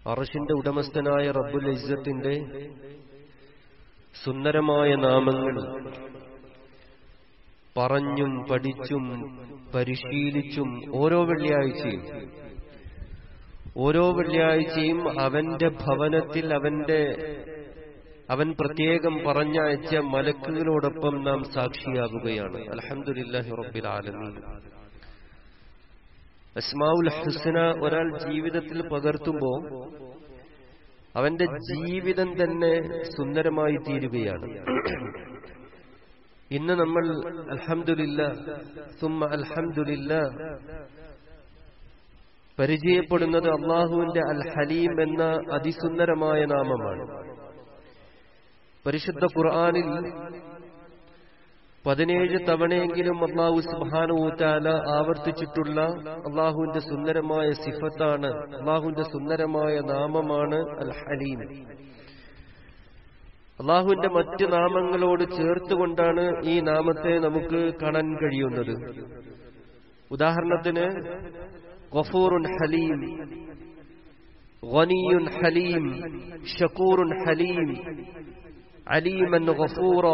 അറഷിന്റെ ഉടമസ്ഥനായ റബ്ബുൽ ഇസ്സത്തിന്റെ സുന്ദരമായ നാമങ്ങൾ പറഞ്ഞും പഠിച്ചും പരിശീലിച്ചും ഓരോ വെള്ളിയാഴ്ചയും ഓരോ വെള്ളിയാഴ്ചയും അവന്റെ ഭവനത്തിൽ അവന്റെ അവൻ പ്രത്യേകം പറഞ്ഞയച്ച മലക്കുകളോടൊപ്പം നാം സാക്ഷിയാകുകയാണ് അലഹമുല്ലാഹി റബ്ബിൽ ആലമീൻ അസ്മാവുൽ ഹുസന ഒരാൾ ജീവിതത്തിൽ പകർത്തുമ്പോൾ അവന്റെ ജീവിതം തന്നെ സുന്ദരമായി തീരുകയാണ് ഇന്ന് നമ്മൾ അൽഹംദുലില്ല സുമ്മ അൽഹംദുലില്ല പരിചയപ്പെടുന്നത് അള്ളാഹുവിന്റെ അൽ ഹലീം എന്ന അതിസുന്ദരമായ നാമമാണ് പരിശുദ്ധ ഖുർആാനിൽ പതിനേഴ് തവണയെങ്കിലും അള്ളാഹു സുബാനുത്താല ആവർത്തിച്ചിട്ടുള്ള അള്ളാഹുവിന്റെ സുന്ദരമായ സിഫത്താണ് അള്ളാഹുവിന്റെ സുന്ദരമായ നാമമാണ് അൽ ഹലീം അള്ളാഹുവിന്റെ മറ്റ് നാമങ്ങളോട് ചേർത്തുകൊണ്ടാണ് ഈ നാമത്തെ നമുക്ക് കാണാൻ കഴിയുന്നത് ഉദാഹരണത്തിന് ഗഫൂറുൻ ഹലീം ഗനിയുൻ ഹലീം ഷക്കൂറുൻ ഹലീം അലീമൻ ഗഫൂറ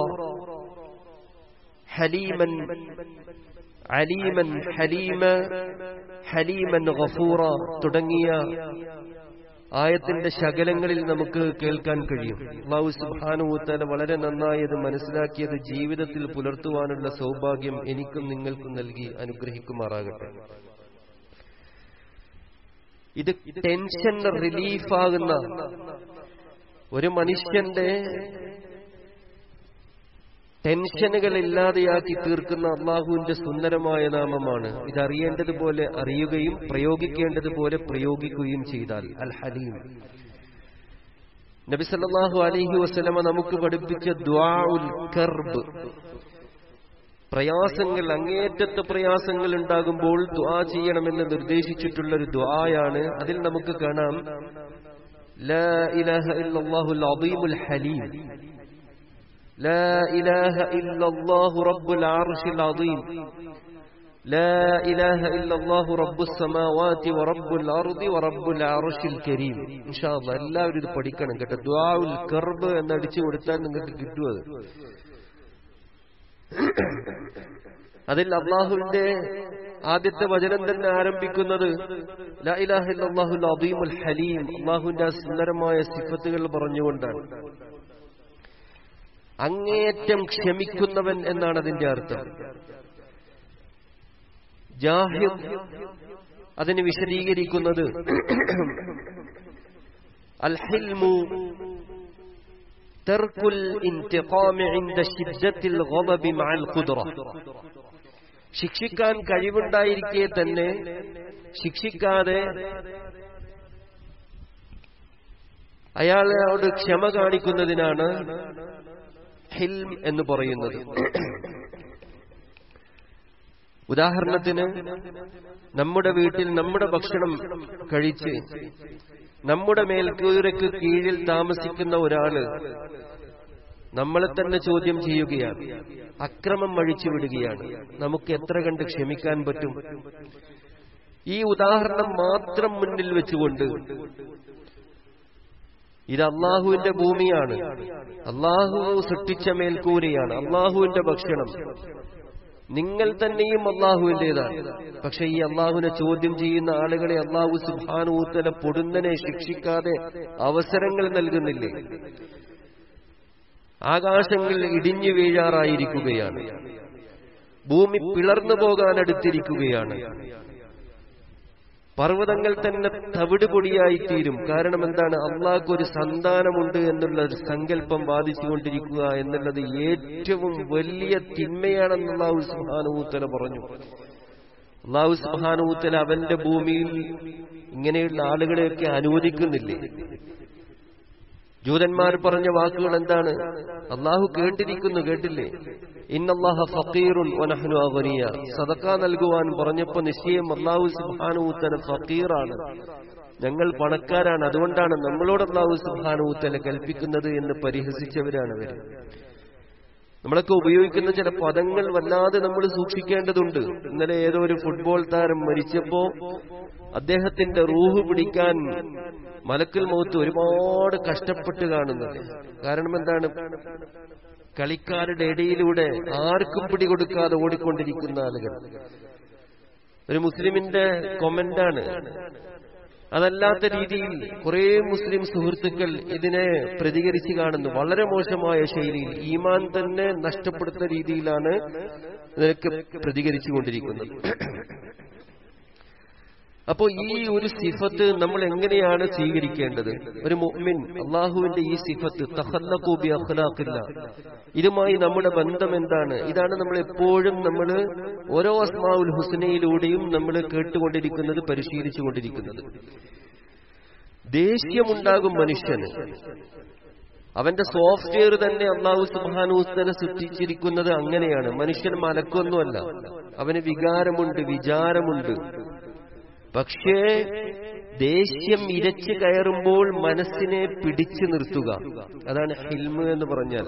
ഹലീമൻ അലീമൻ ഹലീമ ഹലീമൻ ഗഫൂറ തുടങ്ങിയ ആയത്തിന്റെ ശകലങ്ങളിൽ നമുക്ക് കേൾക്കാൻ കഴിയും അള്ളാഹു സുബാനുത്താല വളരെ നന്നായി അത് മനസ്സിലാക്കിയത് ജീവിതത്തിൽ പുലർത്തുവാനുള്ള സൗഭാഗ്യം എനിക്കും നിങ്ങൾക്കും നൽകി അനുഗ്രഹിക്കുമാറാകട്ടെ ഇത് ടെൻഷൻ റിലീഫാകുന്ന ഒരു മനുഷ്യന്റെ ടെൻഷനുകൾ ഇല്ലാതെയാക്കി തീർക്കുന്ന അള്ളാഹുവിന്റെ സുന്ദരമായ നാമമാണ് ഇതറിയേണ്ടതുപോലെ അറിയുകയും പ്രയോഗിക്കേണ്ടതുപോലെ പ്രയോഗിക്കുകയും ചെയ്താൽ അൽ ഹലീം നബി സല്ലല്ലാഹു അലൈഹി വസല്ലമ നമുക്ക് പഠിപ്പിച്ച ദ്വാഉൽ കർബ് പ്രയാസങ്ങൾ അങ്ങേറ്റത്തെ പ്രയാസങ്ങൾ ഉണ്ടാകുമ്പോൾ ദ്വാ ചെയ്യണമെന്ന് നിർദ്ദേശിച്ചിട്ടുള്ള ഒരു ദ്വായാണ് അതിൽ നമുക്ക് കാണാം ലാ ഇലാഹ ഇല്ലല്ലാഹുൽ അദീമുൽ ഹലീം لا إله إلا الله رب العرش العظيم لا إله إلا الله رب السماوات ورب الأرض ورب العرش الكريم إن شاء الله എല്ലാവരും ഇത് പഠിക്കണം കേട്ടോ ദ്വാഉൽ കർബ് എന്നടിച്ചു കൊടുത്താൽ നിങ്ങൾക്ക് കിട്ടും അത് അതിൽ അള്ളാഹുവിന്റെ ആദ്യത്തെ വചനം തന്നെ ആരംഭിക്കുന്നത് ലാ ഇലാഹ ഇല്ലല്ലാഹുൽ അദീമുൽ ഹലീം അള്ളാഹുവിന്റെ സുന്ദരമായ സിഫത്തുകൾ പറഞ്ഞുകൊണ്ടാണ് അങ്ങേയറ്റം ക്ഷമിക്കുന്നവൻ എന്നാണ് അതിന്റെ അർത്ഥം ജാഹിദ് അതിന് വിശദീകരിക്കുന്നത് അൽഹിൽമു ترك الانتقام عند شدة الغضب مع القدرة ശിക്ഷിക്കാൻ കഴിവുണ്ടായിരിക്കെ തന്നെ ശിക്ഷിക്കാതെ അയാളോട് ക്ഷമ കാണിക്കുന്നതിനാണ് ഹിൽം എന്ന് പറയുന്നത് ഉദാഹരണത്തിന് നമ്മുടെ വീട്ടിൽ നമ്മുടെ ഭക്ഷണം കഴിച്ച് നമ്മുടെ മേൽക്കൂരയ്ക്ക് കീഴിൽ താമസിക്കുന്ന ഒരാള് നമ്മളെ തന്നെ ചോദ്യം ചെയ്യുകയാണ് അക്രമം അഴിച്ചു വിടുകയാണ് നമുക്ക് എത്ര കണ്ട് ക്ഷമിക്കാൻ പറ്റും ഈ ഉദാഹരണം മാത്രം മുന്നിൽ വെച്ചുകൊണ്ട് ഇത് അള്ളാഹുവിന്റെ ഭൂമിയാണ് അള്ളാഹു സൃഷ്ടിച്ച മേൽക്കൂരയാണ് അള്ളാഹുവിന്റെ ഭക്ഷണം നിങ്ങൾ തന്നെയും അള്ളാഹുവിന്റേതാണ് പക്ഷെ ഈ അള്ളാഹുവിനെ ചോദ്യം ചെയ്യുന്ന ആളുകളെ അള്ളാഹു സുഭാനൂത്തല പൊടുന്നനെ ശിക്ഷിക്കാതെ അവസരങ്ങൾ നൽകുന്നില്ലേ ആകാശങ്ങൾ ഇടിഞ്ഞു വീഴാറായിരിക്കുകയാണ് ഭൂമി പിളർന്നു പോകാനടുത്തിരിക്കുകയാണ് പർവ്വതങ്ങൾ തന്നെ തവിട് പൊടിയായിത്തീരും കാരണം എന്താണ് അള്ളാഹ്ക്ക് ഒരു സന്താനമുണ്ട് എന്നുള്ള ഒരു സങ്കല്പം ബാധിച്ചുകൊണ്ടിരിക്കുക എന്നുള്ളത് ഏറ്റവും വലിയ തിന്മയാണെന്ന് അള്ളാഹു സുഹാനുത്തല പറഞ്ഞു അള്ളാഹു സുഹാനുത്തല അവന്റെ ഭൂമിയിൽ ഇങ്ങനെയുള്ള ആളുകളെയൊക്കെ അനുവദിക്കുന്നില്ലേ ജൂതന്മാർ പറഞ്ഞ വാക്കുകൾ എന്താണ് അള്ളാഹു കേട്ടിരിക്കുന്നു കേട്ടില്ലേ ഇന്നല്ലാഹ ഫക്കീറുൻ വനഹ്നു അഗനിയ സദക്ക നൽകുവാൻ പറഞ്ഞപ്പോ നിശ്ചയം അള്ളാഹു സുബ്ഹാനഹുത്തല ഫക്കീറാണ് ഞങ്ങൾ പണക്കാരാണ് അതുകൊണ്ടാണ് നമ്മളോട് അള്ളാഹു സുബ്ഹാനഹുത്തല കൽപ്പിക്കുന്നത് എന്ന് പരിഹസിച്ചവരാണ് അവർ നമ്മളൊക്കെ ഉപയോഗിക്കുന്ന ചില പദങ്ങൾ വല്ലാതെ നമ്മൾ സൂക്ഷിക്കേണ്ടതുണ്ട് ഇന്നലെ ഏതോ ഒരു ഫുട്ബോൾ താരം മരിച്ചപ്പോ അദ്ദേഹത്തിന്റെ റൂഹ് പിടിക്കാൻ മലക്കൽ മൗത്ത് ഒരുപാട് കഷ്ടപ്പെട്ട് കാണുന്നത് കാരണം എന്താണ് കളിക്കാരുടെ ഇടയിലൂടെ ആർക്കും പിടികൊടുക്കാതെ ഓടിക്കൊണ്ടിരിക്കുന്ന ആളുകൾ ഒരു മുസ്ലിമിന്റെ കൊമന്റാണ് അതല്ലാത്ത രീതിയിൽ കുറെ മുസ്ലിം സുഹൃത്തുക്കൾ ഇതിനെ പ്രതികരിച്ച് കാണുന്നു വളരെ മോശമായ ശൈലിയിൽ ഈമാൻ തന്നെ നഷ്ടപ്പെടുത്തുന്ന രീതിയിലാണ് ഇതിനൊക്കെ പ്രതികരിച്ചുകൊണ്ടിരിക്കുന്നത് അപ്പോ ഈ ഒരു സിഫത്ത് നമ്മൾ എങ്ങനെയാണ് സ്വീകരിക്കേണ്ടത് ഒരു മുഅ്മിൻ അള്ളാഹുവിന്റെ ഈ സിഫത്ത് തഹല്ലഖൂബി അഖ്ലാഖില്ല ഇതുമായി നമ്മുടെ ബന്ധം എന്താണ് ഇതാണ് നമ്മൾ എപ്പോഴും നമ്മൾ ഓരോ അസ്മാഉൽ ഹുസ്നയിലൂടെയും നമ്മൾ കേട്ടുകൊണ്ടിരിക്കുന്നത് പരിശീലിച്ചുകൊണ്ടിരിക്കുന്നത് ദേഷ്യമുണ്ടാകും മനുഷ്യന് അവന്റെ സോഫ്റ്റ്വെയർ തന്നെ അള്ളാഹു സുബാനൂസ്തനെ സൃഷ്ടിച്ചിരിക്കുന്നത് അങ്ങനെയാണ് മനുഷ്യൻ മലക്കൊന്നുമല്ല അവന് വികാരമുണ്ട് വിചാരമുണ്ട് പക്ഷേ ദേഷ്യം ഇരച്ചു കയറുമ്പോൾ മനസ്സിനെ പിടിച്ചു നിർത്തുക അതാണ് ഹിൽമ് എന്ന് പറഞ്ഞാൽ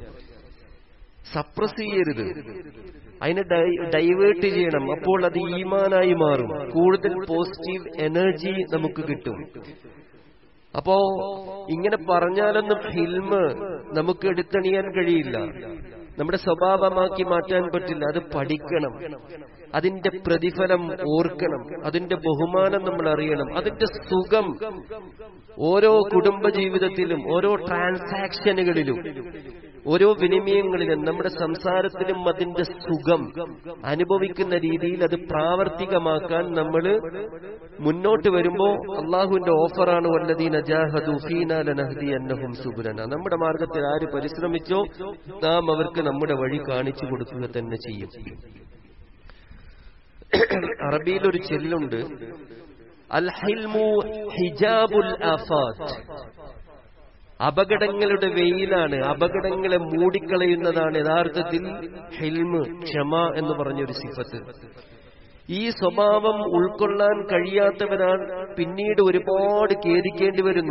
സപ്രസ് ചെയ്യരുത് അതിനെ ഡൈവേർട്ട് ചെയ്യണം അപ്പോൾ അത് ഈമാനായി മാറും കൂടുതൽ പോസിറ്റീവ് എനർജി നമുക്ക് കിട്ടും അപ്പോ ഇങ്ങനെ പറഞ്ഞാലൊന്നും ഹിൽമ് നമുക്ക് എടുത്തണിയാൻ കഴിയില്ല നമ്മുടെ സ്വഭാവമാക്കി മാറ്റാൻ പറ്റില്ല അത് പഠിക്കണം അതിന്റെ പ്രതിഫലം ഓർക്കണം അതിന്റെ ബഹുമാനം നമ്മൾ അറിയണം അതിന്റെ സുഖം ഓരോ കുടുംബ ജീവിതത്തിലും ഓരോ ട്രാൻസാക്ഷനുകളിലും ഓരോ വിനിമയങ്ങളിലും നമ്മുടെ സംസാരത്തിലും അതിന്റെ സുഖം അനുഭവിക്കുന്ന രീതിയിൽ അത് പ്രാവർത്തികമാക്കാൻ നമ്മൾ മുന്നോട്ട് വരുമ്പോ അള്ളാഹുവിന്റെ ഓഫറാണ് വല്ലതീന ജാഹദുഫീനഹും സുബുരന നമ്മുടെ മാർഗത്തിൽ ആര് പരിശ്രമിച്ചോ നാം അവർക്ക് നമ്മുടെ വഴി കാണിച്ചു കൊടുക്കുക തന്നെ ചെയ്യും അറബിയിൽ ഒരു ചെല്ലുണ്ട് അൽ ഹിൽമു ഹിജാബുൽ ആഫാത്ത് അപകടങ്ങളുടെ വെയിലാണ് അപകടങ്ങളെ മൂടിക്കളയുന്നതാണ് യഥാർത്ഥത്തിൽ ഹിൽമ് ക്ഷമ എന്ന് പറഞ്ഞൊരു സിഫത്ത് ഈ സ്വഭാവം ഉൾക്കൊള്ളാൻ കഴിയാത്തവരാണ് പിന്നീട് ഒരുപാട് ഖേദിക്കേണ്ടി വരുന്നു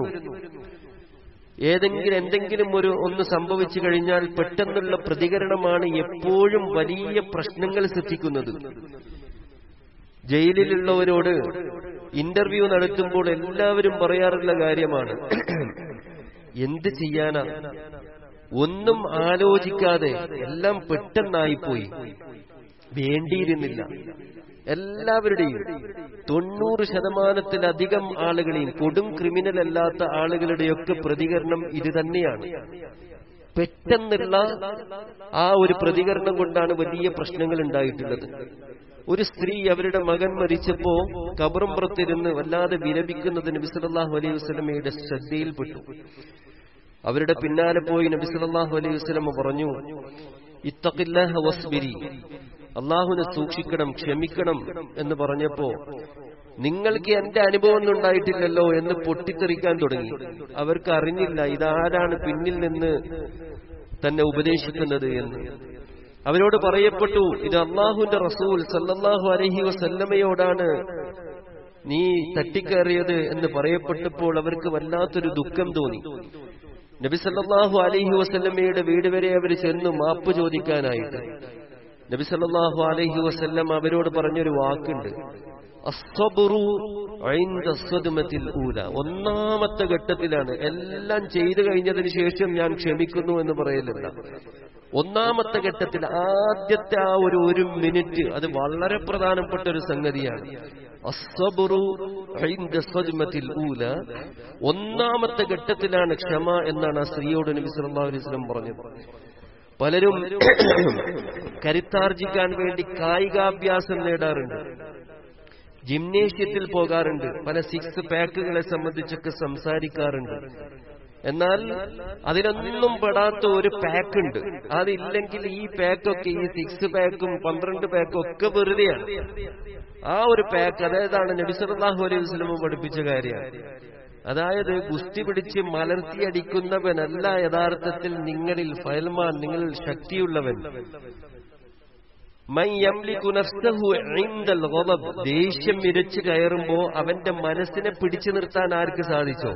ഏതെങ്കിലും എന്തെങ്കിലും ഒരു ഒന്ന് സംഭവിച്ചു കഴിഞ്ഞാൽ പെട്ടെന്നുള്ള പ്രതികരണമാണ് എപ്പോഴും വലിയ പ്രശ്നങ്ങൾ സൃഷ്ടിക്കുന്നത് ജയിലിലുള്ളവരോട് ഇന്റർവ്യൂ നടത്തുമ്പോൾ എല്ലാവരും പറയാറുള്ള കാര്യമാണ് എന്ത് ചെയ്യാനാ ഒന്നും ആലോചിക്കാതെ എല്ലാം പെട്ടെന്നായിപ്പോയി വേണ്ടിയിരുന്നില്ല എല്ലാവരുടെയും തൊണ്ണൂറ് ശതമാനത്തിലധികം ആളുകളെയും കൊടും ക്രിമിനൽ അല്ലാത്ത ആളുകളുടെയൊക്കെ പ്രതികരണം ഇത് തന്നെയാണ് പെട്ടെന്നുള്ള ആ ഒരു പ്രതികരണം കൊണ്ടാണ് വലിയ പ്രശ്നങ്ങൾ ഉണ്ടായിട്ടുള്ളത് ഒരു സ്ത്രീ അവരുടെ മകൻ മരിച്ചപ്പോ കബറുംപുറത്തിരുന്ന് വല്ലാതെ വിലപിക്കുന്നത് നബിസലാഹു അലൈഹി വസ്ലമയുടെ ശ്രദ്ധയിൽപ്പെട്ടു അവരുടെ പിന്നാലെ പോയി നബിസലാഹു അലൈഹി വസ്ലമ പറഞ്ഞു ഇത്തഖില്ലാഹ വസ്ബിരി അള്ളാഹുനെ സൂക്ഷിക്കണം ക്ഷമിക്കണം എന്ന് പറഞ്ഞപ്പോ നിങ്ങൾക്ക് എന്റെ അനുഭവം ഒന്നും ഉണ്ടായിട്ടില്ലല്ലോ എന്ന് പൊട്ടിത്തെറിക്കാൻ തുടങ്ങി അവർക്ക് അറിഞ്ഞില്ല ഇതാരാണ് പിന്നിൽ നിന്ന് തന്നെ ഉപദേശിക്കുന്നത് എന്ന് അവരോട് പറയപ്പെട്ടു ഇത് അള്ളാഹുന്റെ റസൂൽ സല്ലല്ലാഹു അലഹി വസല്ലമയോടാണ് നീ തട്ടിക്കയറിയത് എന്ന് പറയപ്പെട്ടപ്പോൾ അവർക്ക് വല്ലാത്തൊരു ദുഃഖം തോന്നി നബി സല്ലല്ലാഹു അലൈഹി വസല്ലമയുടെ വീട് വരെ അവർ ചെന്നു മാപ്പ് ചോദിക്കാനായിട്ട് നബി സല്ലല്ലാഹു അലൈഹി വസല്ലം അവരോട് പറഞ്ഞൊരു വാക്കുണ്ട് അസ്സബ്റു ഐന്ദ സ്വദ്മത്തിൽ ഊല ഒന്നാമത്തെ ഘട്ടത്തിലാണ് എല്ലാം ചെയ്തു കഴിഞ്ഞതിന് ശേഷം ഞാൻ ക്ഷമിക്കുന്നു എന്ന് പറയലില്ല ഒന്നാമത്തെ ഘട്ടത്തിൽ ആദ്യത്തെ ആ ഒരു ഒരു മിനിറ്റ് അത് വളരെ പ്രധാനപ്പെട്ട ഒരു സംഗതിയാണ് അസ്സബ്റു ഐന്ദ സ്വദ്മത്തിൽ ഊല ഒന്നാമത്തെ ഘട്ടത്തിലാണ് ക്ഷമ എന്നാണ് ആ സ്ത്രീയോട് നബി സല്ലല്ലാഹു അലൈഹി വസല്ലം പറഞ്ഞത് പലരും കരുത്താർജിക്കാൻ വേണ്ടി കായികാഭ്യാസം നേടാറുണ്ട് ജിംനേഷ്യത്തിൽ പോകാറുണ്ട് പല സിക്സ് പാക്കുകളെ സംബന്ധിച്ചൊക്കെ സംസാരിക്കാറുണ്ട് എന്നാൽ അതിലൊന്നും പെടാത്ത ഒരു പാക്ക് ഉണ്ട് അതില്ലെങ്കിൽ ഈ പാക്കൊക്കെ ഈ സിക്സ് പാക്കും പന്ത്രണ്ട് പാക്കും ഒക്കെ വെറുതെയാണ് ആ ഒരു പാക്ക് അതായതാണ് നബിസലാഹു അലൈഹി വസ്ലമ പഠിപ്പിച്ച കാര്യമാണ് അതായത് ഗുസ്തി പിടിച്ച് മലർത്തിയടിക്കുന്നവനല്ല യഥാർത്ഥത്തിൽ നിങ്ങളിൽ ഫയൽമാൻ നിങ്ങളിൽ ശക്തിയുള്ളവൻ ദേഷ്യം ഇരച്ചു കയറുമ്പോ അവന്റെ മനസ്സിനെ പിടിച്ചു നിർത്താൻ ആർക്ക് സാധിച്ചോ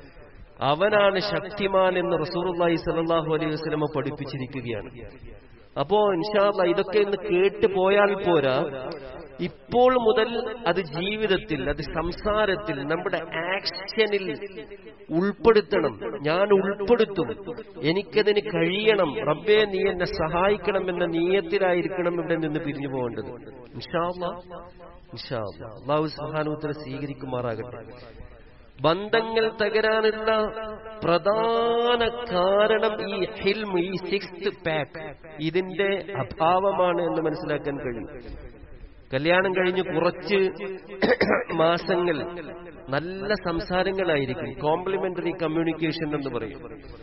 അവനാണ് ശക്തിമാൻ എന്ന് റസൂർല്ലാഹി സലാഹു അലൈഹി വസ്ലമ പഠിപ്പിച്ചിരിക്കുകയാണ് അപ്പോ ഇൻഷാല്ല ഇതൊക്കെ ഇന്ന് കേട്ട് പോയാൽ പോരാ ഇപ്പോൾ മുതൽ അത് ജീവിതത്തിൽ അത് സംസാരത്തിൽ നമ്മുടെ ആക്ഷനിൽ ഉൾപ്പെടുത്തണം ഞാൻ ഉൾപ്പെടുത്തും എനിക്കതിന് കഴിയണം റബ്ബേ നീ എന്നെ സഹായിക്കണം എന്ന നീയത്തിലായിരിക്കണം ഇവിടെ നിന്ന് പിരിഞ്ഞു പോകേണ്ടത് ഇൻഷാല്ല ഇൻഷാല്ല അള്ളാഹു സുഹാനൂത്തര സ്വീകരിക്കുമാറാകട്ടെ ബന്ധങ്ങൾ തകരാനുള്ള പ്രധാന കാരണം ഈ ഹിൽം ഈ സിക്സ് പാക്ക് ഇതിന്റെ അഭാവമാണ് എന്ന് മനസ്സിലാക്കാൻ കഴിയും കല്യാണം കഴിഞ്ഞ് കുറച്ച് മാസങ്ങൾ നല്ല സംസാരങ്ങളായിരിക്കും കോംപ്ലിമെന്ററി കമ്മ്യൂണിക്കേഷൻ എന്ന് പറയും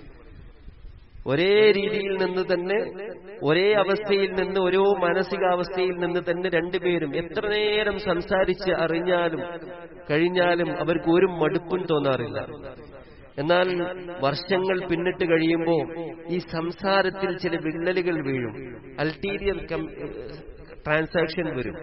ഒരേ രീതിയിൽ നിന്ന് തന്നെ ഒരേ അവസ്ഥയിൽ നിന്ന് ഓരോ മാനസികാവസ്ഥയിൽ നിന്ന് തന്നെ രണ്ടുപേരും എത്ര നേരം സംസാരിച്ച് അറിഞ്ഞാലും കഴിഞ്ഞാലും അവർക്ക് ഒരു മടുപ്പും തോന്നാറില്ല എന്നാൽ വർഷങ്ങൾ പിന്നിട്ട് കഴിയുമ്പോൾ ഈ സംസാരത്തിൽ ചില വിള്ളലുകൾ വീഴും അൾട്ടീരിയർ ട്രാൻസാക്ഷൻ വരും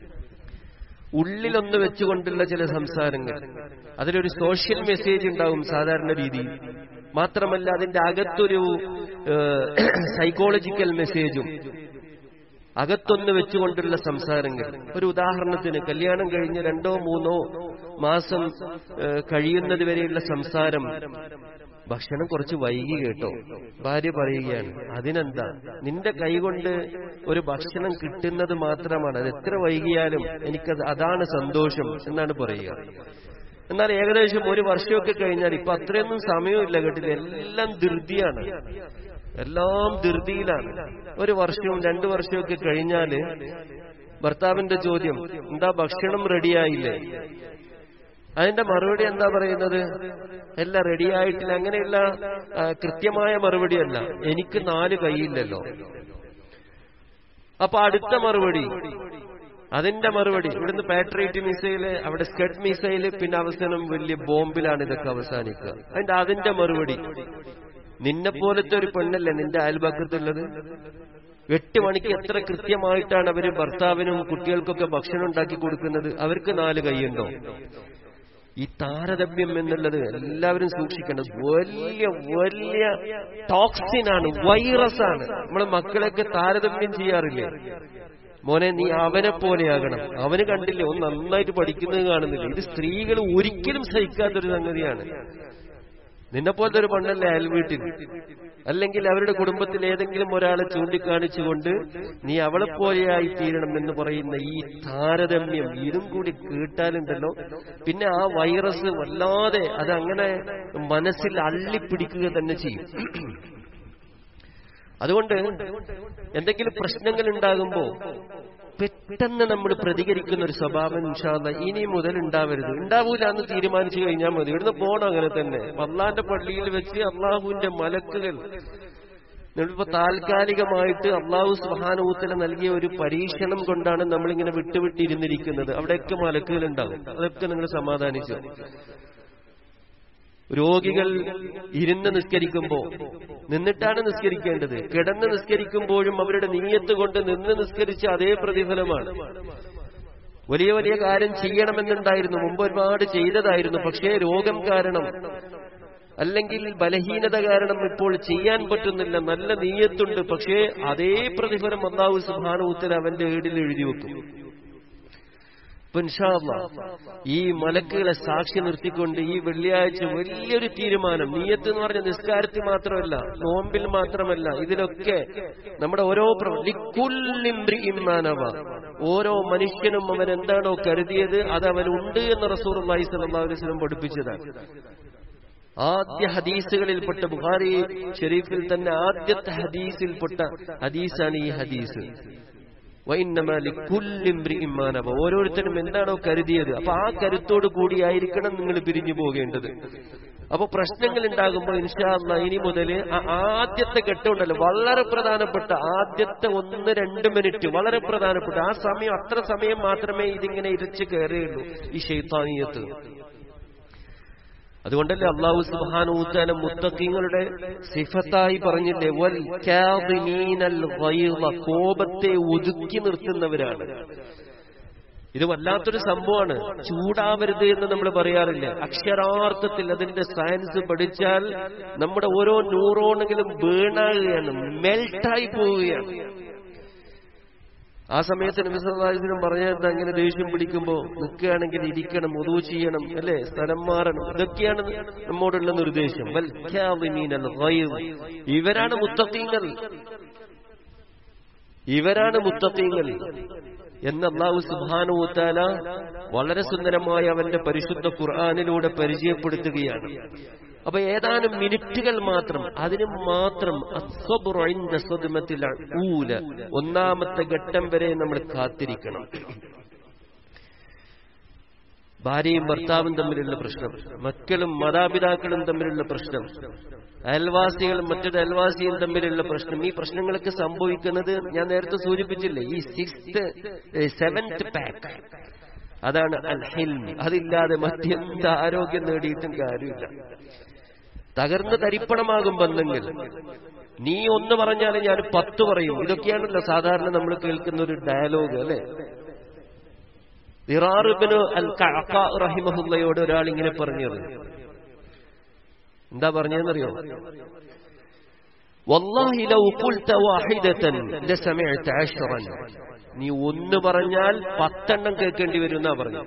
ഉള്ളിലൊന്ന് വെച്ചുകൊണ്ടുള്ള ചില സംസാരങ്ങൾ അതിലൊരു സോഷ്യൽ മെസ്സേജ് ഉണ്ടാവും സാധാരണ രീതിയിൽ മാത്രമല്ല അതിന്റെ അകത്തൊരു സൈക്കോളജിക്കൽ മെസ്സേജും അകത്തൊന്ന് വെച്ചുകൊണ്ടുള്ള സംസാരങ്ങൾ ഒരു ഉദാഹരണത്തിന് കല്യാണം കഴിഞ്ഞ് രണ്ടോ മൂന്നോ മാസം കഴിയുന്നത് വരെയുള്ള സംസാരം ഭക്ഷണം കുറച്ച് വൈകി കേട്ടോ ഭാര്യ പറയുകയാണ് അതിനെന്താ നിന്റെ കൈകൊണ്ട് ഒരു ഭക്ഷണം കിട്ടുന്നത് മാത്രമാണ് അത് എത്ര വൈകിയാലും എനിക്കത് അതാണ് സന്തോഷം എന്നാണ് പറയുക എന്നാൽ ഏകദേശം ഒരു വർഷമൊക്കെ കഴിഞ്ഞാൽ ഇപ്പൊ അത്രയൊന്നും സമയമില്ല കേട്ടില്ല എല്ലാം ധൃതിയാണ് എല്ലാം ധൃതിയിലാണ് ഒരു വർഷവും രണ്ടു വർഷമൊക്കെ കഴിഞ്ഞാല് ഭർത്താവിന്റെ ചോദ്യം എന്താ ഭക്ഷണം റെഡിയായില്ലേ അതിന്റെ മറുപടി എന്താ പറയുന്നത് എല്ലാം റെഡിയായിട്ടില്ല അങ്ങനെയുള്ള കൃത്യമായ മറുപടിയല്ല എനിക്ക് നാല് കൈയില്ലല്ലോ അപ്പൊ അടുത്ത മറുപടി അതിന്റെ മറുപടി ഇവിടുന്ന് പാട്രിയറ്റ് മിസൈല് അവിടെ സ്കഡ് മിസൈല് പിന്നെ അവസാനം വലിയ ബോംബിലാണ് ഇതൊക്കെ അവസാനിക്കുക അതിന്റെ അതിന്റെ മറുപടി നിന്നെ പോലത്തെ ഒരു പെണ്ണല്ലേ നിന്റെ അയൽപക്കത്തുള്ളത് എട്ട് മണിക്ക് എത്ര കൃത്യമായിട്ടാണ് അവര് ഭർത്താവിനും കുട്ടികൾക്കൊക്കെ ഭക്ഷണം ഉണ്ടാക്കി കൊടുക്കുന്നത് അവർക്ക് നാല് കൈയുണ്ടോ ഈ താരതമ്യം എന്നുള്ളത് എല്ലാവരും സൂക്ഷിക്കേണ്ടത് വലിയ വലിയ ടോക്സിനാണ് വൈറസ് ആണ് നമ്മളെ മക്കളെയൊക്കെ താരതമ്യം ചെയ്യാറില്ലേ മോനെ നീ അവനെ പോലെയാകണം അവന് കണ്ടില്ലേ ഒന്ന് നന്നായിട്ട് പഠിക്കുന്നത് കാണുന്നില്ല ഇത് സ്ത്രീകൾ ഒരിക്കലും സഹിക്കാത്തൊരു സംഗതിയാണ് നിന്നെ പോലത്തെ ഒരു പെണ്ണല്ലേ അയൽ വീട്ടിൽ അല്ലെങ്കിൽ അവരുടെ കുടുംബത്തിൽ ഏതെങ്കിലും ഒരാളെ ചൂണ്ടിക്കാണിച്ചുകൊണ്ട് നീ അവളെ പോലെയായി തീരണം എന്ന് പറയുന്ന ഈ താരതമ്യം ഇതും കൂടി കേട്ടാലുണ്ടല്ലോ പിന്നെ ആ വൈറസ് വല്ലാതെ അത് അങ്ങനെ മനസ്സിൽ അള്ളിപ്പിടിക്കുക തന്നെ ചെയ്യും അതുകൊണ്ട് എന്തെങ്കിലും പ്രശ്നങ്ങൾ ഉണ്ടാകുമ്പോ പെട്ടെന്ന് നമ്മൾ പ്രതികരിക്കുന്ന ഒരു സ്വഭാവം ഇൻഷാല്ല ഇനി മുതൽ ഉണ്ടാവരുത് ഉണ്ടാവൂല എന്ന് തീരുമാനിച്ചു കഴിഞ്ഞാൽ മതി ഇവിടുന്ന് പോണം അങ്ങനെ തന്നെ അള്ളാന്റെ പള്ളിയിൽ വെച്ച് അള്ളാഹുവിന്റെ മലക്കുകൾ നമ്മളിപ്പോ താൽക്കാലികമായിട്ട് അള്ളാഹു സുഹാനൂത്തല നൽകിയ ഒരു പരീക്ഷണം കൊണ്ടാണ് നമ്മളിങ്ങനെ വിട്ടുവിട്ടിരുന്നിരിക്കുന്നത് അവിടെയൊക്കെ മലക്കുകൾ ഉണ്ടാവും അതൊക്കെ നിങ്ങൾ സമാധാനിച്ചു രോഗികൾ ഇരുന്ന് നിസ്കരിക്കുമ്പോ നിന്നിട്ടാണ് നിസ്കരിക്കേണ്ടത് കിടന്ന് നിസ്കരിക്കുമ്പോഴും അവരുടെ നീയത്ത് കൊണ്ട് നിന്ന് നിസ്കരിച്ച അതേ പ്രതിഫലമാണ് വലിയ വലിയ കാര്യം ചെയ്യണമെന്നുണ്ടായിരുന്നു മുമ്പ് ഒരുപാട് ചെയ്തതായിരുന്നു പക്ഷേ രോഗം കാരണം അല്ലെങ്കിൽ ബലഹീനത കാരണം ഇപ്പോൾ ചെയ്യാൻ പറ്റുന്നില്ല നല്ല നീയത്തുണ്ട് പക്ഷേ അതേ പ്രതിഫലം അള്ളാഹു സുബാനുത്തര അവന്റെ ഏടിൽ എഴുതി വെക്കും ഈ മലക്കുകളെ സാക്ഷി നിർത്തിക്കൊണ്ട് ഈ വെള്ളിയാഴ്ച വലിയൊരു തീരുമാനം നീയത്ത് എന്ന് പറഞ്ഞ നിസ്കാരത്തിൽ മാത്രമല്ല നോമ്പിൽ മാത്രമല്ല ഇതിലൊക്കെ നമ്മുടെ ഓരോ ഇമ്മാനവ ഓരോ മനുഷ്യനും അവൻ എന്താണോ കരുതിയത് അത് അവൻ ഉണ്ട് എന്ന് റസൂർ അള്ളാഹി സല്ലാ അലൈവലം പഠിപ്പിച്ചതാണ് ആദ്യ ഹദീസുകളിൽപ്പെട്ട ബുഹാരി ഷെരീഫിൽ തന്നെ ആദ്യത്തെ ഹദീസിൽപ്പെട്ട ഹദീസാണ് ഈ ഹദീസ് വൈന്നമാലിക്കുല്ലിംബ്രിമാനവ ഓരോരുത്തരും എന്താണോ കരുതിയത് അപ്പൊ ആ കരുത്തോട് കൂടിയായിരിക്കണം നിങ്ങൾ പിരിഞ്ഞു പോകേണ്ടത് അപ്പൊ പ്രശ്നങ്ങൾ ഉണ്ടാകുമ്പോൾ ഇൻഷാല്ല ഇനി മുതൽ ആദ്യത്തെ ഘട്ടമുണ്ടല്ലോ വളരെ പ്രധാനപ്പെട്ട ആദ്യത്തെ ഒന്ന് രണ്ട് മിനിറ്റ് വളരെ പ്രധാനപ്പെട്ട ആ സമയം അത്ര സമയം മാത്രമേ ഇതിങ്ങനെ ഇരച്ചു കയറുകയുള്ളൂ ഈ ഷെയ്ത്താനീയത്ത് അതുകൊണ്ടല്ലേ അള്ളാഹു സുബാനൂത്താന മുത്തക്കിങ്ങളുടെ സിഫത്തായി പറഞ്ഞില്ലേ വൽ കോപത്തെ ഒതുക്കി നിർത്തുന്നവരാണ് ഇത് വല്ലാത്തൊരു സംഭവമാണ് ചൂടാവരുത് എന്ന് നമ്മൾ പറയാറില്ല അക്ഷരാർത്ഥത്തിൽ അതിന്റെ സയൻസ് പഠിച്ചാൽ നമ്മുടെ ഓരോ ന്യൂറോണുകളും ബേണാകുകയാണ് മെൽട്ടായി പോവുകയാണ് ആ സമയത്ത് നബിസ്വലാസിനും പറഞ്ഞത് അങ്ങനെ ദേഷ്യം പിടിക്കുമ്പോ നിൽക്കുകയാണെങ്കിൽ ഇരിക്കണം ഒതു ചെയ്യണം അല്ലെ സ്ഥലം മാറണം ഇതൊക്കെയാണ് നമ്മോടുള്ള നിർദ്ദേശം വൽ ഖാദിമീനൽ ഗൈദ്. ഇവരാണ് മുത്തഖീങ്ങൾ ഇവരാണ് മുത്തഖീങ്ങൾ എന്ന് അള്ളാഹു സുബാനുത്താല വളരെ സുന്ദരമായി അവന്റെ പരിശുദ്ധ ഖുർആാനിലൂടെ പരിചയപ്പെടുത്തുകയാണ് അപ്പൊ ഏതാനും മിനിറ്റുകൾ മാത്രം അതിന് മാത്രം അസ്വബുറു ഇൻദ സ്വദ്മത്തിൽ ഊല ഒന്നാമത്തെ ഘട്ടം വരെ നമ്മൾ കാത്തിരിക്കണം ഭാര്യയും ഭർത്താവും തമ്മിലുള്ള പ്രശ്നം മക്കളും മാതാപിതാക്കളും തമ്മിലുള്ള പ്രശ്നം അയൽവാസികളും മറ്റൊരു അയൽവാസിയും തമ്മിലുള്ള പ്രശ്നം ഈ പ്രശ്നങ്ങളൊക്കെ സംഭവിക്കുന്നത് ഞാൻ നേരത്തെ സൂചിപ്പിച്ചില്ലേ ഈ സിക്സ്ത് സെവൻത് പാക്ക് അതാണ് അൽ ഹിൽം അതില്ലാതെ മറ്റെന്ത് ആരോഗ്യം നേടിയിട്ടും കാര്യമില്ല തകർന്ന് തരിപ്പണമാകും ബന്ധങ്ങൾ നീ ഒന്ന് പറഞ്ഞാൽ ഞാൻ പത്ത് പറയും ഇതൊക്കെയാണല്ലോ സാധാരണ നമ്മൾ കേൾക്കുന്ന ഒരു ഡയലോഗ് അല്ലെ ഇറാറുബിന് അൽ റഹിമഹുല്ലയോട് ഒരാൾ ഇങ്ങനെ പറഞ്ഞത് എന്താ പറഞ്ഞതെന്നറിയോ വല്ലാഹി ലൗ ഖുൽത വാഹിദതൻ ലസമിഅത അശ്റൻ നീ ഒന്ന് പറഞ്ഞാൽ പത്തെണ്ണം കേൾക്കേണ്ടി വരും എന്നാ പറഞ്ഞു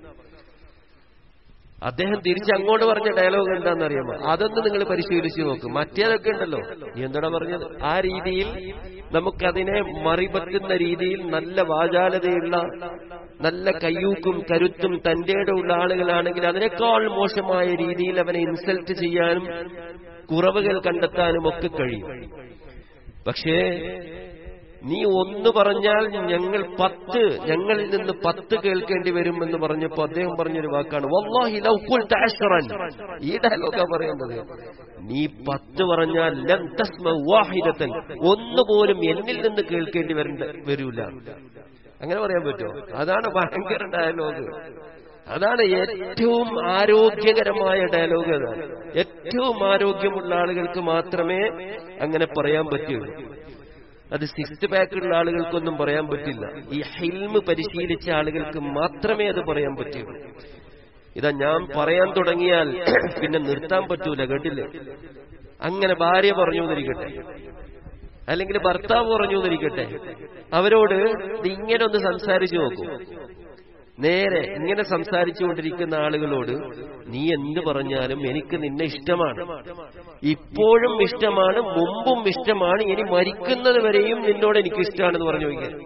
അദ്ദേഹം തിരിച്ച് അങ്ങോട്ട് പറഞ്ഞ ഡയലോഗ് എന്താണെന്നറിയാമോ അതൊന്ന് നിങ്ങൾ പരിശീലിച്ചു നോക്കും മറ്റേതൊക്കെ ഉണ്ടല്ലോ നീ എന്താ പറഞ്ഞത് ആ രീതിയിൽ നമുക്കതിനെ മറിപറ്റുന്ന രീതിയിൽ നല്ല വാചാലതയുള്ള നല്ല കയ്യൂക്കും കരുത്തും തന്റെ ഉള്ള ആളുകളാണെങ്കിൽ അതിനേക്കാൾ മോശമായ രീതിയിൽ അവനെ ഇൻസൾട്ട് ചെയ്യാനും കുറവുകൾ കണ്ടെത്താനും ഒക്കെ കഴിയും പക്ഷേ നീ ഒന്ന് പറഞ്ഞാൽ ഞങ്ങൾ പത്ത് ഞങ്ങളിൽ നിന്ന് പത്ത് കേൾക്കേണ്ടി വരും എന്ന് പറഞ്ഞപ്പോ അദ്ദേഹം പറഞ്ഞൊരു വാക്കാണ് വല്ലാഹി ലൗ ഖുൽത അശ്റൻ ഈ ഡയലോഗാ പറയുന്നത് നീ പത്ത് പറഞ്ഞാൽ ലം തസ്മ വാഹിദത്തൻ ഒന്നുപോലും എന്നിൽ നിന്ന് കേൾക്കേണ്ടി വരണ്ട വരൂല അങ്ങനെ പറയാൻ പറ്റുമോ അതാണ് ഭയങ്കര ഡയലോഗ് അതാണ് ഏറ്റവും ആരോഗ്യകരമായ ഡയലോഗ് അതാണ് ഏറ്റവും ആരോഗ്യമുള്ള ആളുകൾക്ക് മാത്രമേ അങ്ങനെ പറയാൻ പറ്റുള്ളൂ അത് സിക്സ് പാക്കുള്ള ആളുകൾക്കൊന്നും പറയാൻ പറ്റില്ല ഈ ഹിൽമ് പരിശീലിച്ച ആളുകൾക്ക് മാത്രമേ അത് പറയാൻ പറ്റുള്ളൂ ഇതാ ഞാൻ പറയാൻ തുടങ്ങിയാൽ പിന്നെ നിർത്താൻ പറ്റൂല കേട്ടില്ലേ അങ്ങനെ ഭാര്യ പറഞ്ഞു എന്നിരിക്കട്ടെ അല്ലെങ്കിൽ ഭർത്താവ് പറഞ്ഞു എന്നിരിക്കട്ടെ അവരോട് ഇത് ഇങ്ങനെ ഒന്ന് സംസാരിച്ചു നോക്കൂ നേരെ ഇങ്ങനെ സംസാരിച്ചുകൊണ്ടിരിക്കുന്ന ആളുകളോട് നീ എന്ത് പറഞ്ഞാലും എനിക്ക് നിന്നെ ഇഷ്ടമാണ് ഇപ്പോഴും ഇഷ്ടമാണ് മുമ്പും ഇഷ്ടമാണ് ഇനി മരിക്കുന്നത് വരെയും നിന്നോട് എനിക്ക് ഇഷ്ടമാണെന്ന് പറഞ്ഞു നോക്കിയാൽ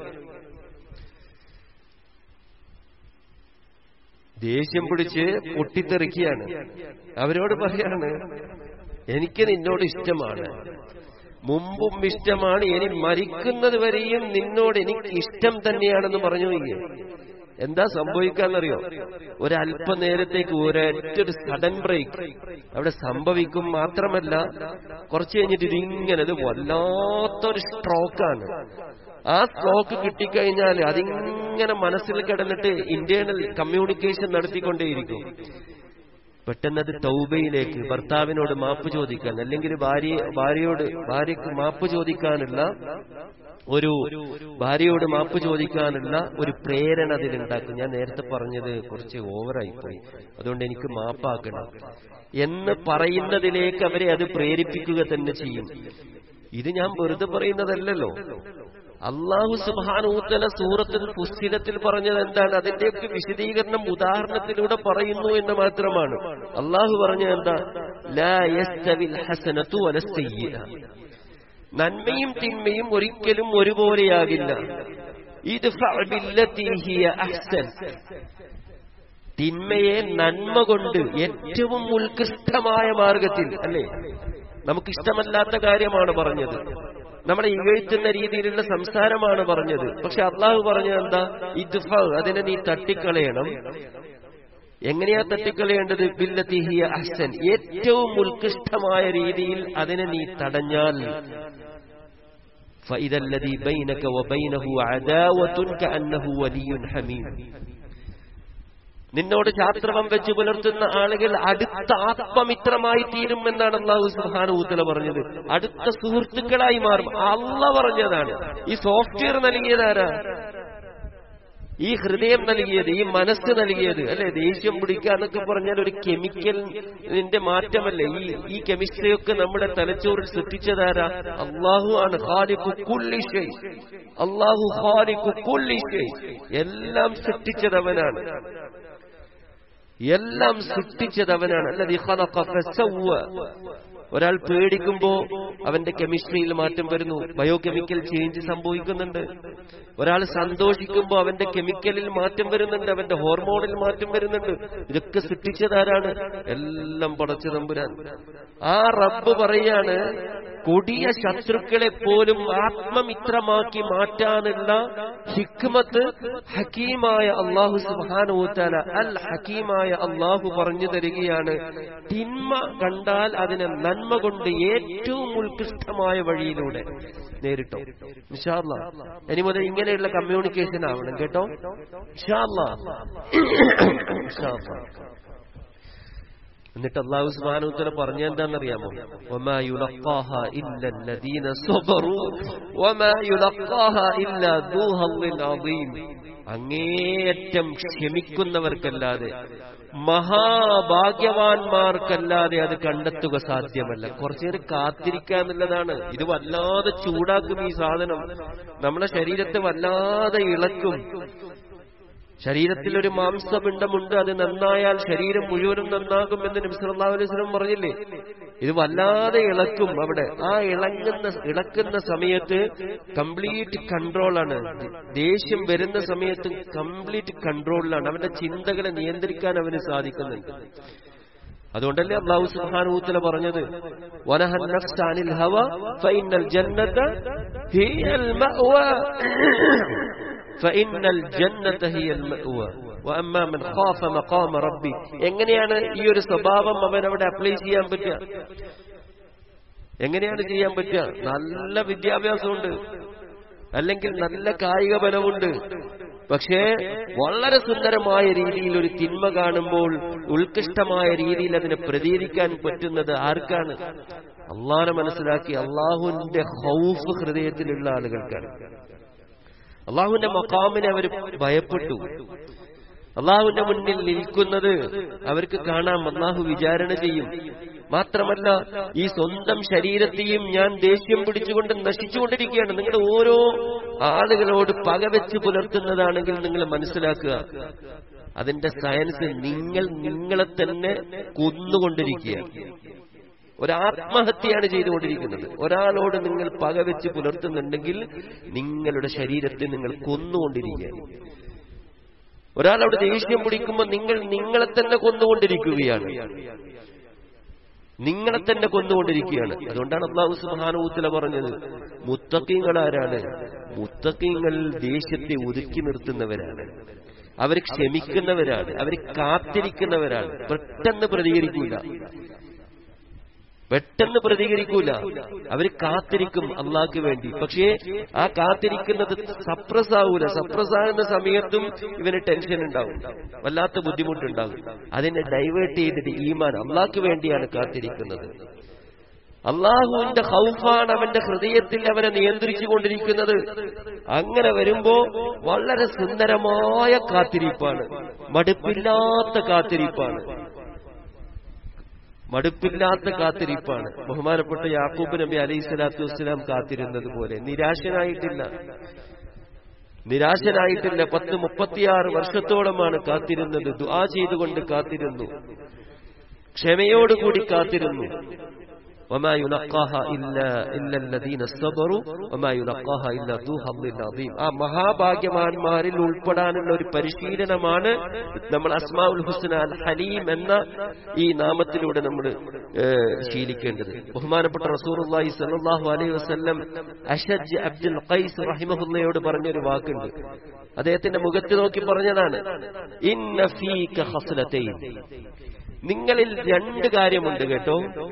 ദേഷ്യം പിടിച്ച് പൊട്ടിത്തെറിക്കുകയാണ് അവരോട് പറയാണ് എനിക്ക് നിന്നോട് ഇഷ്ടമാണ് മുമ്പും ഇഷ്ടമാണ് ഇനി മരിക്കുന്നത് വരെയും നിന്നോട് എനിക്ക് ഇഷ്ടം തന്നെയാണെന്ന് പറഞ്ഞു നോക്കിയേ എന്താ സംഭവിക്കാന്നറിയോ ഒരല്പനേരത്തേക്ക് ഒരൊറ്റൊരു സഡൻ ബ്രേക്ക് അവിടെ സംഭവിക്കും മാത്രമല്ല കുറച്ച് കഴിഞ്ഞിട്ട് ഇതിങ്ങനെ ഇത് വല്ലാത്തൊരു സ്ട്രോക്കാണ് ആ സ്ട്രോക്ക് കിട്ടിക്കഴിഞ്ഞാൽ അതിങ്ങനെ മനസ്സിൽ കിടന്നിട്ട് ഇന്റേണൽ കമ്മ്യൂണിക്കേഷൻ നടത്തിക്കൊണ്ടേയിരിക്കും പെട്ടെന്ന് അത് തൗബയിലേക്ക് ഭർത്താവിനോട് മാപ്പ് ചോദിക്കാൻ അല്ലെങ്കിൽ ഭാര്യ ഭാര്യയോട് ഭാര്യക്ക് മാപ്പ് ചോദിക്കാനുള്ള ഒരു ഭാര്യയോട് മാപ്പ് ചോദിക്കാനുള്ള ഒരു പ്രേരണ അതിലുണ്ടാക്കും ഞാൻ നേരത്തെ പറഞ്ഞത് കുറച്ച് ഓവറായി പോയി അതുകൊണ്ട് എനിക്ക് മാപ്പാക്കണം എന്ന് പറയുന്നതിലേക്ക് അവരെ അത് പ്രേരിപ്പിക്കുക തന്നെ ചെയ്യും ഇത് ഞാൻ വെറുതെ പറയുന്നതല്ലല്ലോ അള്ളാഹു സുബാനൂത്തല സൂറത്തിൽ പുസ്തകത്തിൽ പറഞ്ഞത് എന്താണ് അതിന്റെയൊക്കെ വിശദീകരണം ഉദാഹരണത്തിലൂടെ പറയുന്നു എന്ന് മാത്രമാണ് അള്ളാഹു പറഞ്ഞത് എന്താ ലാ യസ്തവിൽ ഹസനത്തു വല സയ്യിഅ നന്മയും തിന്മയും ഒരിക്കലും ഒരുപോലെയാകില്ല ഇത് തിന്മയെ നന്മ കൊണ്ട് ഏറ്റവും ഉത്കൃഷ്ടമായ മാർഗത്തിൽ അല്ലേ നമുക്കിഷ്ടമല്ലാത്ത കാര്യമാണ് പറഞ്ഞത് നമ്മളെ ഇകഴ്ത്തുന്ന രീതിയിലുള്ള സംസാരമാണ് പറഞ്ഞത് പക്ഷെ അള്ളാഹു പറഞ്ഞത് എന്താ ഇത് അതിനെ നീ തട്ടിക്കളയണം എങ്ങനെയാ തട്ടിക്കളയേണ്ടത് ബില്ലത്തിഹിയ അഹ്സൻ ഏറ്റവും ഉത്കൃഷ്ടമായ രീതിയിൽ അതിനെ നീ തടഞ്ഞാൽ فإذا الذي بينك وبينه عداوة كأنه ولي حميم നിന്നോട് ശാസ്ത്രവം വെച്ച് പുലർത്തുന്ന ആളുകൾ അടുത്ത ആത്മമിത്രമായി തീരും എന്നാണ് അള്ളാഹു സുഹാനൂത്തല പറഞ്ഞത് അടുത്ത സുഹൃത്തുക്കളായി മാറും അല്ല പറഞ്ഞതാണ് ഈ സോഫ്റ്റ്വെയർ നൽകിയതാരാ ഈ ഹൃദയം നൽകിയത് ഈ മനസ്സ് നൽകിയത് അല്ലെ ദേഷ്യം പിടിക്കുക എന്നൊക്കെ പറഞ്ഞാൽ ഒരു കെമിക്കലിന്റെ മാറ്റമല്ലേ ഈ ഈ കെമിസ്ട്രിയൊക്കെ നമ്മുടെ തലച്ചോറിൽ സൃഷ്ടിച്ചതാരാ അള്ളാഹു ആണ് ഖാലിഖു കുല്ലി ഷൈ അള്ളാഹു ഖാലിഖു കുല്ലി ഷൈ എല്ലാം സൃഷ്ടിച്ചതവനാണ് എല്ലാം സൃഷ്ടിച്ചതവനാണ് അല്ലതി ഖലഖ ഫസവ്വ ഒരാൾ പേടിക്കുമ്പോ അവന്റെ കെമിസ്ട്രിയിൽ മാറ്റം വരുന്നു ബയോകെമിക്കൽ ചേഞ്ച് സംഭവിക്കുന്നുണ്ട് ഒരാൾ സന്തോഷിക്കുമ്പോ അവന്റെ കെമിക്കലിൽ മാറ്റം വരുന്നുണ്ട് അവന്റെ ഹോർമോണിൽ മാറ്റം വരുന്നുണ്ട് ഇതൊക്കെ സൃഷ്ടിച്ചതാരാണ് എല്ലാം പടച്ചു തമ്പുരാൻ ആ റബ്ബ് പറയാണ് കൊടിയ ശത്രുക്കളെ പോലും ആത്മമിത്രമാക്കി മാറ്റാനുള്ള ഹിക്മത്ത് ഹക്കീമായ അള്ളാഹു സുബാനുത്താല അൽ ഹക്കീമായ അള്ളാഹു പറഞ്ഞു തരികയാണ് തിന്മ കണ്ടാൽ അതിനെ നന്മ കൊണ്ട് ഏറ്റവും ഉത്കൃഷ്ടമായ വഴിയിലൂടെ നേരിട്ടോ ഇൻഷാല്ല ഇനി മുതൽ ഇങ്ങനെയുള്ള കമ്മ്യൂണിക്കേഷൻ ആവണം കേട്ടോ ഇൻഷാല്ല ഇൻഷാല്ല എന്നിട്ട് അള്ളാഹു സുബാനുത്തല പറഞ്ഞ എന്താണെന്നറിയാമോ وما يلقاها إلا الذين صبروا وما يلقاها إلا ذو حظ عظيم അങ്ങേയറ്റം ക്ഷമിക്കുന്നവർക്കല്ലാതെ മഹാഭാഗ്യവാന്മാർക്കല്ലാതെ അത് കണ്ടെത്തുക സാധ്യമല്ല കുറച്ചേരം കാത്തിരിക്കുക എന്നുള്ളതാണ് ഇത് വല്ലാതെ ചൂടാക്കും ഈ സാധനം നമ്മുടെ ശരീരത്തെ വല്ലാതെ ഇളക്കും ശരീരത്തിൽ ഒരു മാംസപിണ്ഡമുണ്ട് അത് നന്നായാൽ ശരീരം മുഴുവനും നന്നാകും എന്ന് നബ്സല്ലാ അലൈവലം പറഞ്ഞില്ലേ ഇത് വല്ലാതെ ഇളക്കും അവിടെ ആ ഇളങ്ങുന്ന ഇളക്കുന്ന സമയത്ത് കംപ്ലീറ്റ് കൺട്രോളാണ് ദേഷ്യം വരുന്ന സമയത്ത് കംപ്ലീറ്റ് കൺട്രോളിലാണ് അവന്റെ ചിന്തകളെ നിയന്ത്രിക്കാൻ അവന് സാധിക്കുന്നുണ്ട് അതുകൊണ്ടല്ലേ അള്ളാഹു സുബ്ഹാനഹു പറഞ്ഞത് വനഹൻ നഫ്സ അനിൽ ഹവ ഫഇന്നൽ ജന്നത ഹിയൽ മഅവ ഫഇന്നൽ ജന്നത ഹിയൽ മഅവ വഅമ്മാ മൻ ഖാഫ മഖാമ റബ്ബി എങ്ങനെയാണ് ഈ ഒരു സ്വഭാവം അവൻ അവിടെ അപ്ലൈ ചെയ്യാൻ പറ്റുക എങ്ങനെയാണ് ചെയ്യാൻ പറ്റുക നല്ല വിദ്യാഭ്യാസമുണ്ട് അല്ലെങ്കിൽ നല്ല കായിക ബലമുണ്ട് പക്ഷേ വളരെ സുന്ദരമായ രീതിയിൽ ഒരു തിന്മ കാണുമ്പോൾ ഉത്കൃഷ്ടമായ രീതിയിൽ അതിനെ പ്രതികരിക്കാൻ പറ്റുന്നത് ആർക്കാണ് അള്ളാനെ മനസ്സിലാക്കി അള്ളാഹുവിന്റെ ഹൗഫ് ഹൃദയത്തിലുള്ള ആളുകൾക്കാണ് അള്ളാഹുവിന്റെ മക്കാമിനെ അവർ ഭയപ്പെട്ടു അള്ളാഹുവിന്റെ മുന്നിൽ നിൽക്കുന്നത് അവർക്ക് കാണാം അള്ളാഹു വിചാരണ ചെയ്യും മാത്രമല്ല ഈ സ്വന്തം ശരീരത്തെയും ഞാൻ ദേഷ്യം പിടിച്ചുകൊണ്ട് നശിച്ചുകൊണ്ടിരിക്കുകയാണ് നിങ്ങളുടെ ഓരോ ആളുകളോട് പകവെച്ച് പുലർത്തുന്നതാണെങ്കിൽ നിങ്ങൾ മനസ്സിലാക്കുക അതിന്റെ സയൻസ് നിങ്ങൾ നിങ്ങളെ തന്നെ കൊന്നുകൊണ്ടിരിക്കുക ഒരാത്മഹത്യയാണ് ചെയ്തുകൊണ്ടിരിക്കുന്നത് ഒരാളോട് നിങ്ങൾ പകവെച്ച് പുലർത്തുന്നുണ്ടെങ്കിൽ നിങ്ങളുടെ ശരീരത്തെ നിങ്ങൾ കൊന്നുകൊണ്ടിരിക്കുകയാണ് ഒരാളോട് ദേഷ്യം പിടിക്കുമ്പോൾ നിങ്ങൾ നിങ്ങളെ തന്നെ കൊന്നുകൊണ്ടിരിക്കുകയാണ് നിങ്ങളെ തന്നെ കൊന്നുകൊണ്ടിരിക്കുകയാണ് അതുകൊണ്ടാണ് അള്ളാഹു സുബാനൂത്തല പറഞ്ഞത് മുത്തക്കീങ്ങൾ ആരാണ് മുത്തക്കീങ്ങൾ ദേഷ്യത്തെ ഒതുക്കി നിർത്തുന്നവരാണ് അവർ ക്ഷമിക്കുന്നവരാണ് അവർ കാത്തിരിക്കുന്നവരാണ് പെട്ടെന്ന് പ്രതികരിക്കൂല പെട്ടെന്ന് പ്രതികരിക്കൂല അവർ കാത്തിരിക്കും അള്ളാഹ്ക്ക് വേണ്ടി പക്ഷേ ആ കാത്തിരിക്കുന്നത് സപ്രസ് ആവൂല സപ്രസ് ആകുന്ന സമയത്തും ഇവന് ടെൻഷൻ ഉണ്ടാവും വല്ലാത്ത ബുദ്ധിമുട്ടുണ്ടാകും അതിനെ ഡൈവേർട്ട് ചെയ്തിട്ട് ഈമാൻ അള്ളാഹ്ക്ക് വേണ്ടിയാണ് കാത്തിരിക്കുന്നത് അള്ളാഹുവിന്റെ ഹൗഫാണ് അവന്റെ ഹൃദയത്തിൽ അവനെ നിയന്ത്രിച്ചു കൊണ്ടിരിക്കുന്നത് അങ്ങനെ വരുമ്പോ വളരെ സുന്ദരമായ കാത്തിരിപ്പാണ് മടുപ്പില്ലാത്ത കാത്തിരിപ്പാണ് മടുപ്പില്ലാത്ത കാത്തിരിപ്പാണ് ബഹുമാനപ്പെട്ട യാക്കൂബ് നബി അലൈഹി സ്വലാത്തു വസ്സലാം കാത്തിരുന്നത് പോലെ നിരാശനായിട്ടില്ല നിരാശനായിട്ടില്ല പത്ത് മുപ്പത്തിയാറ് വർഷത്തോളമാണ് കാത്തിരുന്നത് ദുആ ചെയ്തുകൊണ്ട് കാത്തിരുന്നു ക്ഷമയോടുകൂടി കാത്തിരുന്നു وما يلقاها إلا إلا الذين صبروا وما يلقاها إلا ذو حظ عظيم ആ മഹാഭാഗ്യവാന്മാരിൽ ഉൾപ്പെടാനുള്ള ഒരു പരിശീലനമാണ് നമ്മൾ അസ്മാഉൽ ഹുസ്ന അൽ ഹലീം എന്ന ഈ നാമത്തിലൂടെ നമ്മൾ ശീലിക്കേണ്ടത് ബഹുമാനപ്പെട്ട റസൂലുള്ളാഹി സ്വല്ലല്ലാഹു അലൈഹി വസല്ലം അഷജ് അബ്ദുൽ ഖൈസ് റഹിമഹുല്ലയോട് പറഞ്ഞൊരു വാക്കുണ്ട് അദ്ദേഹത്തിന്റെ മുഖത്ത് നോക്കി പറഞ്ഞതാണ് ഇന്ന ഫീക ഖസ്ലതൈൻ നിങ്ങളിൽ രണ്ട് കാര്യമുണ്ട് കേട്ടോ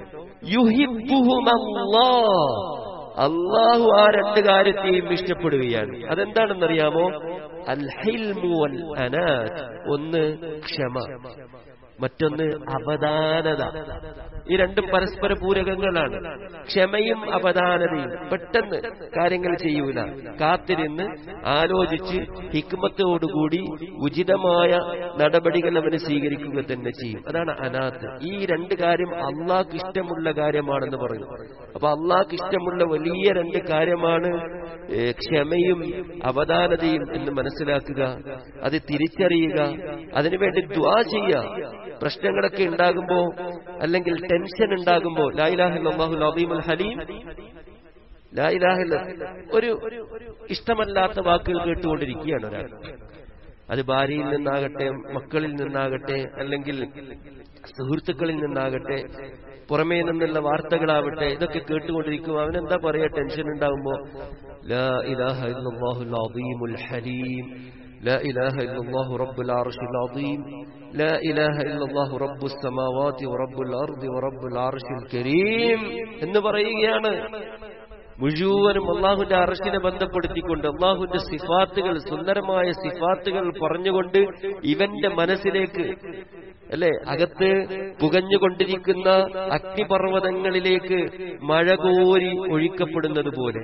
അള്ളാഹു ആ രണ്ട് കാര്യത്തെയും ഇഷ്ടപ്പെടുകയാണ് അതെന്താണെന്നറിയാമോ അൽ ഹിൽമു വൽ അനാത് ഒന്ന് ക്ഷമ മറ്റൊന്ന് അവധാനത ഈ രണ്ടും പരസ്പര പൂരകങ്ങളാണ് ക്ഷമയും അവധാനതയും പെട്ടെന്ന് കാര്യങ്ങൾ ചെയ്യൂല കാത്തിരുന്ന് ആലോചിച്ച് ഹിക്മത്തോടുകൂടി ഉചിതമായ നടപടികൾ അവന് സ്വീകരിക്കുക തന്നെ ചെയ്യും അതാണ് അനാത്ത് ഈ രണ്ട് കാര്യം അള്ളാഹ്ക്ക് ഇഷ്ടമുള്ള കാര്യമാണെന്ന് പറഞ്ഞു അപ്പൊ അള്ളാഹ്ക്ക് ഇഷ്ടമുള്ള വലിയ രണ്ട് കാര്യമാണ് ഏ, ക്ഷമയും അവധാനതയും എന്ന് മനസ്സിലാക്കുക അത് തിരിച്ചറിയുക അതിനുവേണ്ടി ദ്വാ ചെയ്യുക പ്രശ്നങ്ങളൊക്കെ ഉണ്ടാകുമ്പോ അല്ലെങ്കിൽ ടെൻഷൻ ഉണ്ടാകുമ്പോ ലായിലാഹുൽ അബീമുൽ ഹലീം ലായിലാഹില്ല ഒരു ഇഷ്ടമല്ലാത്ത വാക്കുകൾ കേട്ടുകൊണ്ടിരിക്കുകയാണ് ഒരാൾ അത് ഭാര്യയിൽ നിന്നാകട്ടെ മക്കളിൽ നിന്നാകട്ടെ അല്ലെങ്കിൽ സുഹൃത്തുക്കളിൽ നിന്നാകട്ടെ പുറമേ നിന്നുള്ള വാർത്തകളാവട്ടെ ഇതൊക്കെ കേട്ടുകൊണ്ടിരിക്കും അവനെന്താ പറയാ ടെൻഷൻ ഉണ്ടാകുമ്പോ ലാ ഇലാഹ ഇല്ലല്ലാഹുൽ അദീമുൽ ഹലീം لا إله إلا الله رب العرش العظيم لا إله إلا الله رب السماوات ورب الأرض ورب العرش الكريم എന്ന് പറയുകയാണ് മുഴുവനും അള്ളാഹുന്റെ അറശിനെ ബന്ധപ്പെടുത്തിക്കൊണ്ട് അള്ളാഹുന്റെ സിഫാത്തുകൾ സുന്ദരമായ സിഫാത്തുകൾ പറഞ്ഞുകൊണ്ട് ഇവന്റെ മനസ്സിലേക്ക് അല്ലെ അകത്ത് പുകഞ്ഞുകൊണ്ടിരിക്കുന്ന അഗ്നിപർവ്വതങ്ങളിലേക്ക് മഴ കോരി ഒഴിക്കപ്പെടുന്നത് പോലെ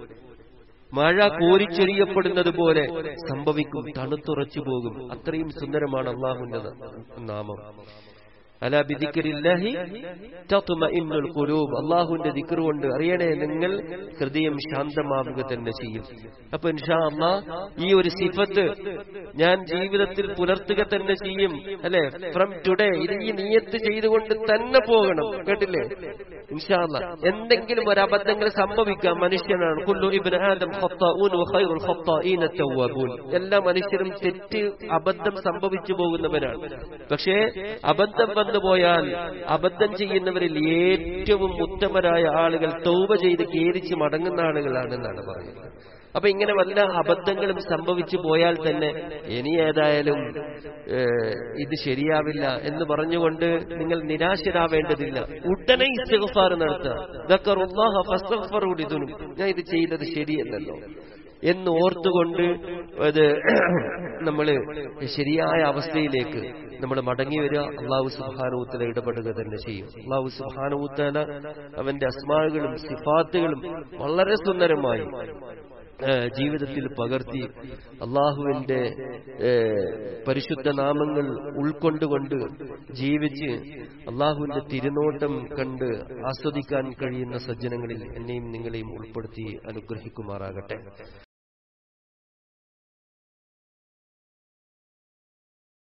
മഴ കോരിച്ചൊരിയപ്പെടുന്നത് പോലെ സംഭവിക്കും തണുത്തുറച്ചു പോകും അത്രയും സുന്ദരമാണ് അള്ളാഹുന്റെ നാമം അല ബിദിക്രില്ലാഹി തത്മഇന്നുൽ ഖുലൂബ് അല്ലാഹുവിന്റെ ദിക്ർ കൊണ്ട് അറിയണേ നിങ്ങൾ ഹൃദയം ശാന്തമാവുക തന്നെ ചെയ്യും അപ്പൊ ഇൻഷാ അല്ലാ ഈ ഒരു സിഫത്ത് ഞാൻ ജീവിതത്തിൽ പുലർത്തുക തന്നെ ചെയ്യും അല്ലെ ഫ്രം ടുഡേ ഇത് ഈ നിയത്ത് ചെയ്തുകൊണ്ട് തന്നെ പോകണം കേട്ടില്ലേ ഇൻഷാ അല്ലാ എന്തെങ്കിലും ഒരു അബദ്ധങ്ങൾ സംഭവിക്കാം മനുഷ്യനാണ് കുല്ലു ഇബ്നു ആദം ഖത്താഊൻ വഖൈറുൽ ഖത്താഈന തവ്വാബൂൻ എല്ലാ മനുഷ്യരും തെറ്റ് അബദ്ധം സംഭവിച്ചു പോകുന്നവരാണ് പക്ഷേ അബദ്ധം വന്നു പോയാൽ അബദ്ധം ചെയ്യുന്നവരിൽ ഏറ്റവും ഉത്തമരായ ആളുകൾ തൗബ ചെയ്ത് കേരിച്ച് മടങ്ങുന്ന ആളുകളാണെന്നാണ് പറയുന്നത് അപ്പൊ ഇങ്ങനെ വല്ല അബദ്ധങ്ങളും സംഭവിച്ചു പോയാൽ തന്നെ ഇനി ഏതായാലും ഏഹ്, ഇത് ശരിയാവില്ല എന്ന് പറഞ്ഞുകൊണ്ട് നിങ്ങൾ നിരാശരാവേണ്ടതില്ല ഉടനെ ഇസ്തിഗ്ഫാർ നടത്തുക ദക്കറുല്ലാഹ ഫസ്തഗ്ഫറു ലിദുനൂബ്. ഞാൻ ഇത് ചെയ്തത് ശരിയല്ലല്ലോ എന്ന് ഓർത്തുകൊണ്ട് അത് നമ്മൾ ശരിയായ അവസ്ഥയിലേക്ക് നമ്മൾ മടങ്ങി വരിക അള്ളാഹു സുബാനൂത്തല ഇടപെടുക തന്നെ ചെയ്യും അള്ളാഹു സുബാനൂത്തല അവന്റെ അസ്മാകളും സിഫാത്തുകളും വളരെ സുന്ദരമായി ഏഹ് ജീവിതത്തിൽ പകർത്തി അള്ളാഹുവിന്റെ ഏഹ് പരിശുദ്ധ നാമങ്ങൾ ഉൾക്കൊണ്ടുകൊണ്ട് ജീവിച്ച് അള്ളാഹുവിന്റെ തിരുനോട്ടം കണ്ട് ആസ്വദിക്കാൻ കഴിയുന്ന സജ്ജനങ്ങളിൽ എന്നെയും നിങ്ങളെയും ഉൾപ്പെടുത്തി അനുഗ്രഹിക്കുമാറാകട്ടെ